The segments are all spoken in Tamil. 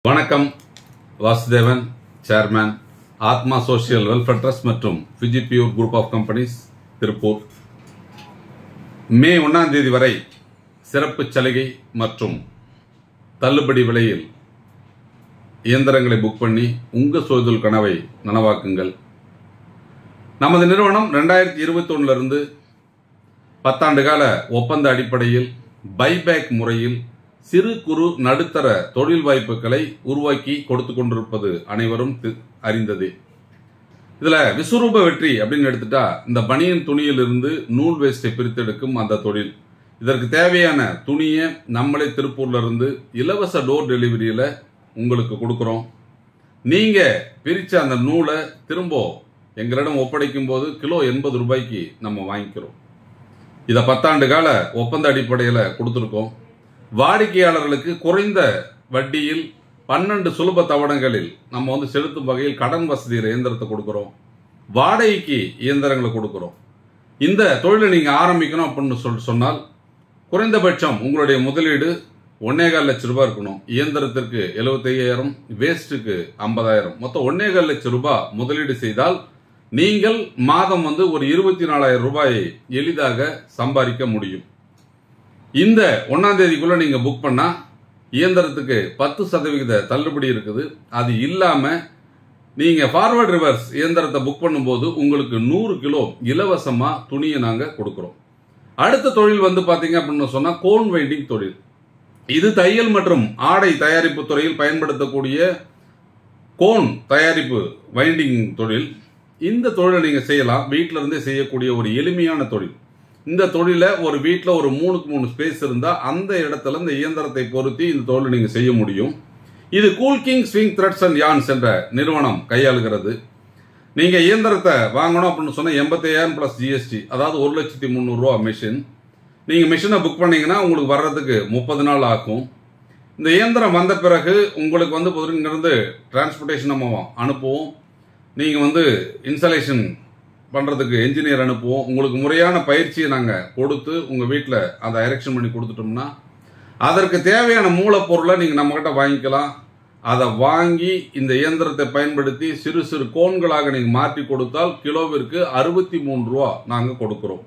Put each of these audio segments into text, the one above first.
வணக்கம் Vasudevan chairman Athma social welfare trust மற்றும் Fiji pure group of companies Tiruppur மே ஒன்றாம் தேதி வரை சிறப்பு சலுகை மற்றும் தள்ளுபடி விலையில் இயந்திரங்களை புக் பண்ணி உங்க சுயதொழில் கனவை நனவாக்குங்கள் நமது நிறுவனம் ரெண்டாயிரத்தி இருபத்தி இருந்து பத்தாண்டு கால ஒப்பந்த அடிப்படையில் பைபேக் முறையில் சிறு குறு நடுத்தர தொழில் வாய்ப்புகளை உருவாக்கி கொடுத்து கொண்டிருப்பது அனைவரும் தி- அறிந்ததே இதுல விஸ்வரூப வெற்றி அப்படின்னு எடுத்துட்டா இந்த பனியன் துணியிலிருந்து நூல் வேஸ்டை பிரித்தெடுக்கும் அந்த தொழில் இதற்கு தேவையான துணியை நம்மளே திருப்பூர்ல இருந்து இலவச டோர் டெலிவரியில உங்களுக்கு கொடுக்குறோம் நீங்க பிரிச்ச அந்த நூலை திரும்ப எங்களிடம் ஒப்படைக்கும் போது கிலோ எண்பது ரூபாய்க்கு நம்ம வாங்கிக்கிறோம் இதை பத்தாண்டு கால ஒப்பந்த அடிப்படையில் கொடுத்துருக்கோம் வாடிக்கையாளர்களுக்கு குறைந்த வட்டியில் பன்னெண்டு சுலப தவணைகளில் நம்ம வந்து செலுத்தும் வகையில் கடன் வசதி இயந்திரத்தை கொடுக்குறோம் வாடகைக்கு இயந்திரங்களை கொடுக்குறோம் இந்த தொழிலை நீங்கள் ஆரம்பிக்கணும் அப்படின்னு சொல் சொன்னால் குறைந்தபட்சம் உங்களுடைய முதலீடு ஒன்னேகால் லட்சம் ரூபாய் இருக்கணும் இயந்திரத்திற்கு எழுபத்தையாயிரம் வேஸ்ட்டுக்கு ஐம்பதாயிரம் மொத்தம் ஒன்னேகால் லட்சம் ரூபாய் முதலீடு செய்தால் நீங்கள் மாதம் வந்து ஒரு இருபத்தி நாலாயிரம் ரூபாயை எளிதாக சம்பாதிக்க முடியும் இந்த ஒன்னாம் தேதிக்குள்ள நீங்க புக் பண்ணா இயந்திரத்துக்கு பத்து சதவிகித தள்ளுபடி இருக்குது அது இல்லாம நீங்க ஃபார்வர்ட் ரிவர்ஸ் இயந்திரத்தை புக் பண்ணும்போது உங்களுக்கு நூறு கிலோ இலவசமா துணியை நாங்க கொடுக்குறோம் அடுத்த தொழில் வந்து பாத்தீங்க அப்படின்னு சொன்னா கோன் வைண்டிங் தொழில் இது தையல் மற்றும் ஆடை தயாரிப்பு துறையில் பயன்படுத்தக்கூடிய கோன் தயாரிப்பு வைண்டிங் தொழில் இந்த தொழிலை நீங்க செய்யலாம் வீட்டில இருந்தே செய்யக்கூடிய ஒரு எளிமையான தொழில் இந்த தொழிலை ஒரு வீட்டில் ஒரு மூணுக்கு மூணு ஸ்பேஸ் இருந்தால் அந்த இடத்துல இந்த இயந்திரத்தை பொருத்தி இந்த தொழிலை நீங்கள் செய்ய முடியும் இது cool king swing threads and yarns என்ற நிறுவனம் கையாளுகிறது நீங்கள் இயந்திரத்தை வாங்கணும் அப்படின்னு சொன்னால் எண்பத்தையாயிரம் ப்ளஸ் ஜிஎஸ்டி அதாவது ஒரு லட்சத்தி முந்நூறுரூவா மிஷின் நீங்கள் மிஷினை புக் பண்ணீங்கன்னா உங்களுக்கு வர்றதுக்கு முப்பது நாள் ஆகும் இந்த இயந்திரம் வந்த பிறகு உங்களுக்கு வந்து பொதுவாக இங்கேருந்து டிரான்ஸ்போர்ட்டேஷன் நம்ம அனுப்புவோம் நீங்கள் வந்து இன்ஸ்டலேஷன் பண்ணுறதுக்கு என்ஜினியர் அனுப்புவோம் உங்களுக்கு முறையான பயிற்சியை நாங்கள் கொடுத்து உங்கள் வீட்டில் அதை எரெக்ஷன் பண்ணி கொடுத்துட்டோம்னா அதற்கு தேவையான மூலப்பொருளை நீங்கள் நம்மக்கிட்ட வாங்கிக்கலாம் அதை வாங்கி இந்த இயந்திரத்தை பயன்படுத்தி சிறு சிறு கோன்களாக நீங்கள் மாற்றி கொடுத்தால் கிலோவிற்கு அறுபத்தி மூணு ரூபா நாங்கள் கொடுக்குறோம்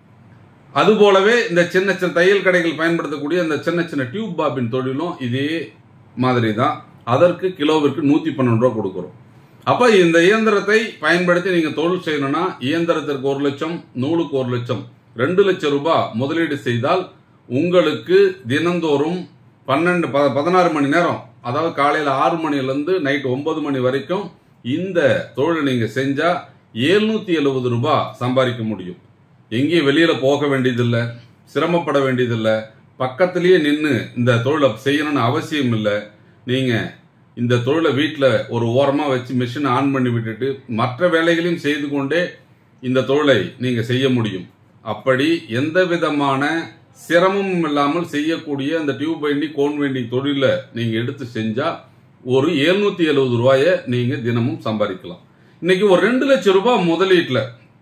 அதுபோலவே இந்த சின்ன சின்ன தையல் கடைகள் பயன்படுத்தக்கூடிய இந்த சின்ன சின்ன டியூப் பாபின் தொழிலும் இதே மாதிரி தான் அதற்கு கிலோவிற்கு நூற்றி பன்னெண்டு ரூபா கொடுக்குறோம் அப்போ இந்த இயந்திரத்தை பயன்படுத்தி நீங்கள் தொழில் செய்யணும்னா இயந்திரத்திற்கு ஒரு லட்சம் நூலுக்கு ஒரு லட்சம் ரெண்டு லட்சம் ரூபாய் முதலீடு செய்தால் உங்களுக்கு தினந்தோறும் பன்னெண்டு ப பதினாறு மணி நேரம் அதாவது காலையில் ஆறு மணிலேருந்து நைட் ஒன்பது மணி வரைக்கும் இந்த தொழிலை நீங்கள் செஞ்சால் எழுநூற்றி எழுபது ரூபாய் சம்பாதிக்க முடியும் எங்கேயும் வெளியில் போக வேண்டியதில்லை சிரமப்பட வேண்டியதில்லை பக்கத்திலேயே நின்று இந்த தொழிலை செய்யணும்னு அவசியம் இல்லை நீங்கள் இந்த தொழிலை வீட்டில் ஒரு ஓரமாக வச்சு மிஷினை ஆன் பண்ணி விட்டுட்டு மற்ற வேலைகளையும் செய்து கொண்டே இந்த தொழிலை நீங்கள் செய்ய முடியும் அப்படி எந்த விதமான சிரமமும் இல்லாமல் செய்யக்கூடிய அந்த டியூப் பைண்டிங் கோன் பைண்டிங் தொழிலை நீங்கள் எடுத்து செஞ்சால் ஒரு எழுநூற்றி எழுபது ரூபாயை நீங்கள் தினமும் சம்பாதிக்கலாம் இன்னைக்கு ஒரு ரெண்டு லட்சம் ரூபாய் முதலீட்டில்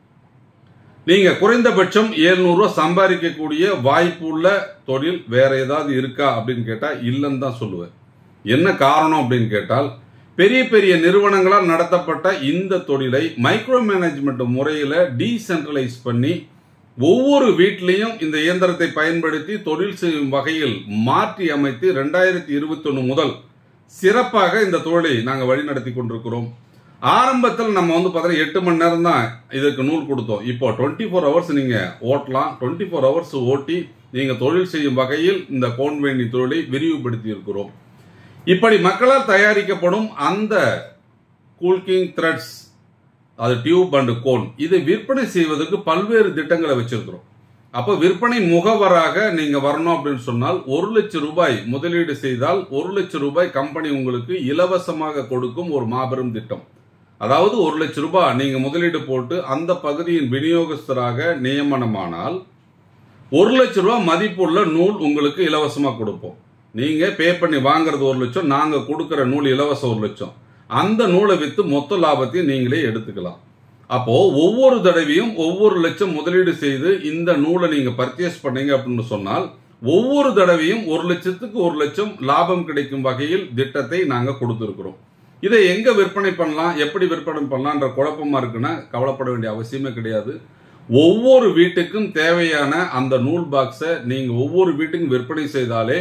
நீங்க குறைந்தபட்சம் 700 ரூபாய் சம்பாதிக்கக்கூடிய வாய்ப்பு உள்ள தொழில் வேற ஏதாவது இருக்கா அப்படின்னு கேட்டா இல்லைன்னு தான் சொல்லுவேன் என்ன காரணம் அப்படின்னு கேட்டால் பெரிய பெரிய நிறுவனங்களால் நடத்தப்பட்ட இந்த தொழிலை மைக்ரோ மேனேஜ்மெண்ட் முறையில டீசென்ட்ரலைஸ் பண்ணி ஒவ்வொரு வீட்லையும் இந்த இயந்திரத்தை பயன்படுத்தி தொழில் செய்யும் வகையில் மாற்றி அமைத்து ரெண்டாயிரத்தி இருபத்தி முதல் சிறப்பாக இந்த தொழிலை நாங்கள் வழிநடத்தி கொண்டிருக்கிறோம் ஆரம்பத்தில் நம்ம வந்து பார்த்தீங்கன்னா எட்டு மணி நேரம் தான் இதுக்கு நூல் கொடுத்தோம் இப்போ டுவெண்ட்டி ஃபோர் ஹவர்ஸ் நீங்கள் ஓட்டலாம் டுவெண்ட்டி ஃபோர் ஹவர்ஸ் ஓட்டி நீங்கள் தொழில் செய்யும் வகையில் இந்த கோன்வேண்டி தொழிலை விரிவுபடுத்தி இருக்கிறோம் இப்படி மக்களால் தயாரிக்கப்படும் அந்த கூல்கிங் த்ரெட்ஸ் அது டியூப் அண்ட் கோன் இதை விற்பனை செய்வதற்கு பல்வேறு திட்டங்களை வச்சிருக்கிறோம் அப்போ விற்பனை முகவராக நீங்க வரணும் அப்படின்னு சொன்னால் ஒரு லட்சம் ரூபாய் முதலீடு செய்தால் ஒரு லட்சம் ரூபாய் கம்பெனி உங்களுக்கு இலவசமாக கொடுக்கும் ஒரு மாபெரும் திட்டம் அதாவது ஒரு லட்சம் ரூபாய் நீங்க முதலீடு போட்டு அந்த பகுதியின் விநியோகஸ்தராக நியமனமானால் ஒரு லட்சம் ரூபாய் மதிப்புள்ள நூல் உங்களுக்கு இலவசமா கொடுப்போம் நீங்க பே பண்ணி வாங்குறது ஒரு லட்சம் நாங்க கொடுக்கிற நூல் இலவசம் ஒரு லட்சம் அந்த நூலை வித்து மொத்த லாபத்தையும் நீங்களே எடுத்துக்கலாம் அப்போ ஒவ்வொரு தடவையும் ஒவ்வொரு லட்சம் முதலீடு செய்து இந்த நூலை நீங்க பர்ச்சேஸ் பண்ணீங்க அப்படின்னு சொன்னால் ஒவ்வொரு தடவையும் ஒரு லட்சத்துக்கு ஒரு லட்சம் லாபம் கிடைக்கும் வகையில் திட்டத்தை நாங்க கொடுத்திருக்கிறோம் இதை எங்க விற்பனை பண்ணலாம் எப்படி விற்பனை பண்ணலாம்ன்ற குழப்பமா இருக்குன்னா கவலைப்பட வேண்டிய அவசியமே கிடையாது ஒவ்வொரு வீட்டுக்கும் தேவையான அந்த நூல் பாக்ஸை நீங்க ஒவ்வொரு வீட்டுக்கும் விற்பனை செய்தாலே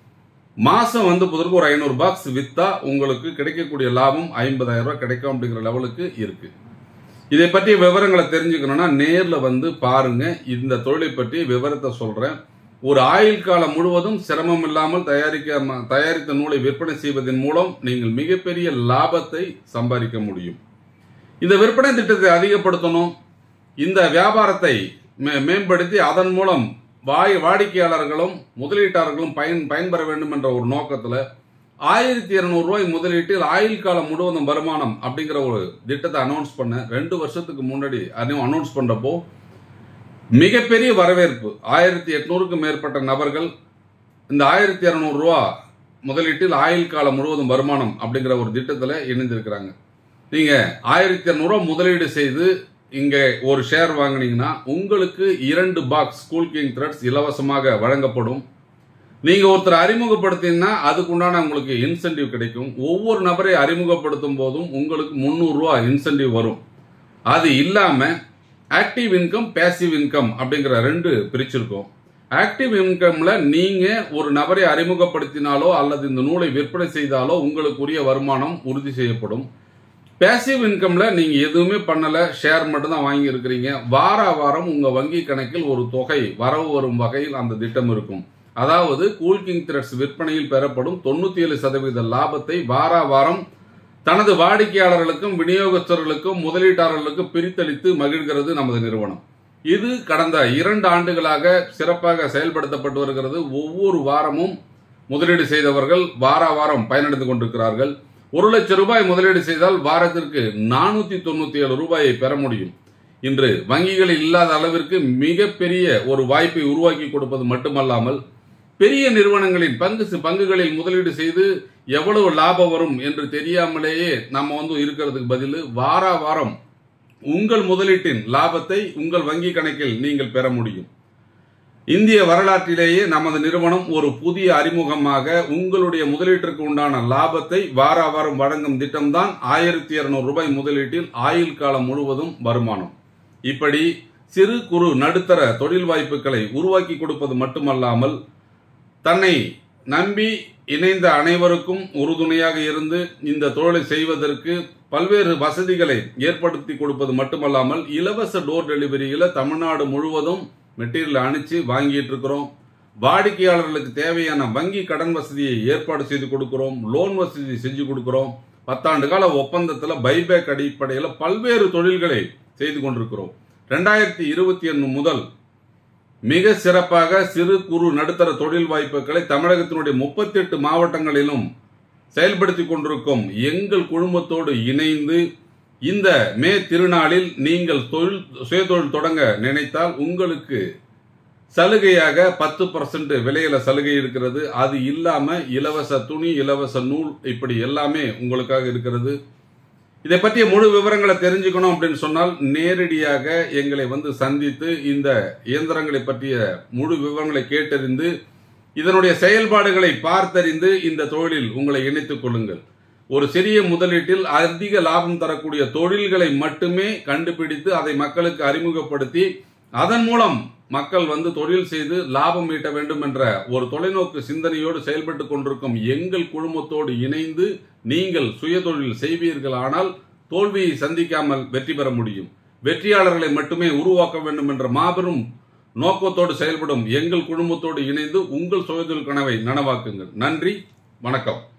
மாசம் வந்து புதற்கு ஒரு ஐநூறு பாக்ஸ் வித்தா உங்களுக்கு கிடைக்கக்கூடிய லாபம் ஐம்பதாயிரம் ரூபாய் கிடைக்கும் அப்படிங்கிற லெவலுக்கு இருக்கு இதை பற்றிய விவரங்களை தெரிஞ்சுக்கணும்னா நேர்ல வந்து பாருங்க இந்த தொழிலை பற்றி விவரத்தை சொல்றேன் ஒரு ஆயுள் காலம் முழுவதும் சிரமம் இல்லாமல் தயாரிக்க தயாரித்த நூலை விற்பனை செய்வதன் மூலம் நீங்கள் மிகப்பெரிய லாபத்தை சம்பாதிக்க முடியும் இந்த விற்பனை திட்டத்தை அதிகப்படுத்தணும் இந்த வியாபாரத்தை மே- மேம்படுத்தி அதன் மூலம் வாய் வாடிக்கையாளர்களும் முதலீட்டாளர்களும் பயன் பயன்பெற வேண்டும் என்ற ஒரு நோக்கத்துல ஆயிரத்தி இருநூறு ரூபாய் முதலீட்டில் ஆயுள் காலம் முழுவதும் வருமானம் அப்படிங்கிற ஒரு திட்டத்தை அனௌன்ஸ் பண்ண ரெண்டு வருஷத்துக்கு முன்னாடி அனௌன்ஸ் பண்றப்போ மிகப்பெரிய வரவேற்பு ஆயிரத்தி எட்நூறுக்கு மேற்பட்ட நபர்கள் இந்த ஆயிரத்தி இரநூறு ரூபா முதலீட்டில் ஆயுள் காலம் முழுவதும் வருமானம் அப்படிங்கிற ஒரு திட்டத்தில் இணைந்திருக்கிறாங்க நீங்க ஆயிரத்தி இரநூறுவா முதலீடு செய்து இங்க ஒரு ஷேர் வாங்குனீங்கன்னா உங்களுக்கு இரண்டு பாக்ஸ் ஸ்கூல் கிங் த்ரெட்ஸ் இலவசமாக வழங்கப்படும் நீங்க ஒருத்தர் அறிமுகப்படுத்தினா அதுக்கு உண்டான உங்களுக்கு இன்சென்டிவ் கிடைக்கும் ஒவ்வொரு நபரை அறிமுகப்படுத்தும் போதும் உங்களுக்கு முந்நூறு ரூபா இன்சென்டிவ் வரும் அது இல்லாம ஆக்டிவ் இன்கம் பேசிவ் இன்கம் அப்படிங்கிற ரெண்டு பிரிச்சிருக்கோம் ஆக்டிவ் இன்கம்ல நீங்க ஒரு நபரை அறிமுகப்படுத்தினாலோ அல்லது இந்த நூலை விற்பனை செய்தாலோ உங்களுக்குரிய வருமானம் உறுதி செய்யப்படும் பேசிவ் இன்கம்ல நீங்க எதுவுமே பண்ணல ஷேர் மட்டும் தான் வாங்கி இருக்கிறீங்க வார வாரம் உங்க வங்கி கணக்கில் ஒரு தொகை வரவு வரும் வகையில் அந்த திட்டம் இருக்கும் அதாவது கூல்கிங் த்ரெட்ஸ் விற்பனையில் பெறப்படும் தொண்ணூத்தி ஏழு சதவீத லாபத்தை வார வாரம் தனது வாடிக்கையாளர்களுக்கும் விநியோகஸ்தர்களுக்கும் முதலீட்டாளர்களுக்கும் பிரித்தளித்து மகிழ்கிறது நமது நிறுவனம் இது கடந்த இரண்டு ஆண்டுகளாக சிறப்பாக செயல்படுத்தப்பட்டு வருகிறது ஒவ்வொரு வாரமும் முதலீடு செய்தவர்கள் வார வாரம் பயனடைந்து கொண்டிருக்கிறார்கள் ஒரு லட்சம் ரூபாய் முதலீடு செய்தால் வாரத்திற்கு நானூத்தி தொண்ணூத்தி ஏழு ரூபாயை பெற முடியும் இன்று வங்கிகளில் இல்லாத அளவிற்கு மிகப்பெரிய ஒரு வாய்ப்பை உருவாக்கி கொடுப்பது மட்டுமல்லாமல் பெரிய நிறுவனங்களின் பங்கு பங்குகளில் முதலீடு செய்து எவ்வளவு லாபம் வரும் என்று தெரியாமலேயே நம்ம வந்து இருக்கிறதுக்கு பதில் வார வாரம் உங்கள் முதலீட்டின் லாபத்தை உங்கள் வங்கி கணக்கில் நீங்கள் பெற முடியும் இந்திய வரலாற்றிலேயே நமது நிறுவனம் ஒரு புதிய அறிமுகமாக உங்களுடைய முதலீட்டிற்கு உண்டான லாபத்தை வார வாரம் வழங்கும் திட்டம்தான் ஆயிரத்தி இருநூறு ரூபாய் முதலீட்டில் ஆயுள் காலம் முழுவதும் வருமானம் இப்படி சிறு குறு நடுத்தர தொழில் வாய்ப்புகளை உருவாக்கி கொடுப்பது மட்டுமல்லாமல் தன்னை நம்பி இணைந்த அனைவருக்கும் உறுதுணையாக இருந்து இந்த தொழிலை செய்வதற்கு பல்வேறு வசதிகளை ஏற்படுத்தி கொடுப்பது மட்டுமல்லாமல் இலவச டோர் டெலிவரியில தமிழ்நாடு முழுவதும் மெட்டீரியல் அனுப்பிச்சு வாங்கிட்டு இருக்கிறோம் வாடிக்கையாளர்களுக்கு தேவையான வங்கி கடன் வசதியை ஏற்பாடு செய்து கொடுக்கிறோம் லோன் வசதி செஞ்சு கொடுக்கிறோம் பத்தாண்டு கால ஒப்பந்தத்துல பைபேக் அடிப்படையில் பல்வேறு தொழில்களை செய்து கொண்டிருக்கிறோம் ரெண்டாயிரத்தி இருபத்தி ஒன்று முதல் மிக சிறப்பாக சிறு குறு நடுத்தர தொழில் வாய்ப்புகளை தமிழகத்தினுடைய முப்பத்தி எட்டு மாவட்டங்களிலும் செயல்படுத்தி கொண்டிருக்கும் எங்கள் குழுமத்தோடு இணைந்து இந்த மே திருநாளில் நீங்கள் தொழில் சுயதொழில் தொடங்க நினைத்தால் உங்களுக்கு சலுகையாக பத்து பர்சன்ட் விலையில சலுகை இருக்கிறது அது இல்லாம இலவச துணி இலவச நூல் இப்படி எல்லாமே உங்களுக்காக இருக்கிறது இதை பற்றிய முழு விவரங்களை தெரிஞ்சுக்கணும் அப்படின்னு சொன்னால் நேரடியாக எங்களை வந்து சந்தித்து இந்த இயந்திரங்களை பற்றிய முழு விவரங்களை கேட்டறிந்து இதனுடைய செயல்பாடுகளை பார்த்தறிந்து இந்த தொழிலில் உங்களை இணைத்துக் கொள்ளுங்கள் ஒரு சிறிய முதலீட்டில் அதிக லாபம் தரக்கூடிய தொழில்களை மட்டுமே கண்டுபிடித்து அதை மக்களுக்கு அறிமுகப்படுத்தி அதன் மூலம் மக்கள் வந்து தொழில் செய்து லாபம் ஈட்ட வேண்டும் என்ற ஒரு தொலைநோக்கு சிந்தனையோடு செயல்பட்டு கொண்டிருக்கும் எங்கள் குழுமத்தோடு இணைந்து நீங்கள் சுயதொழில் செய்வீர்களானால் தோல்வியை சந்திக்காமல் வெற்றி பெற முடியும் வெற்றியாளர்களை மட்டுமே உருவாக்க வேண்டும் என்ற மாபெரும் நோக்கத்தோடு செயல்படும் எங்கள் குழுமத்தோடு இணைந்து உங்கள் சுயதொழில் கனவை நனவாக்குங்கள் நன்றி வணக்கம்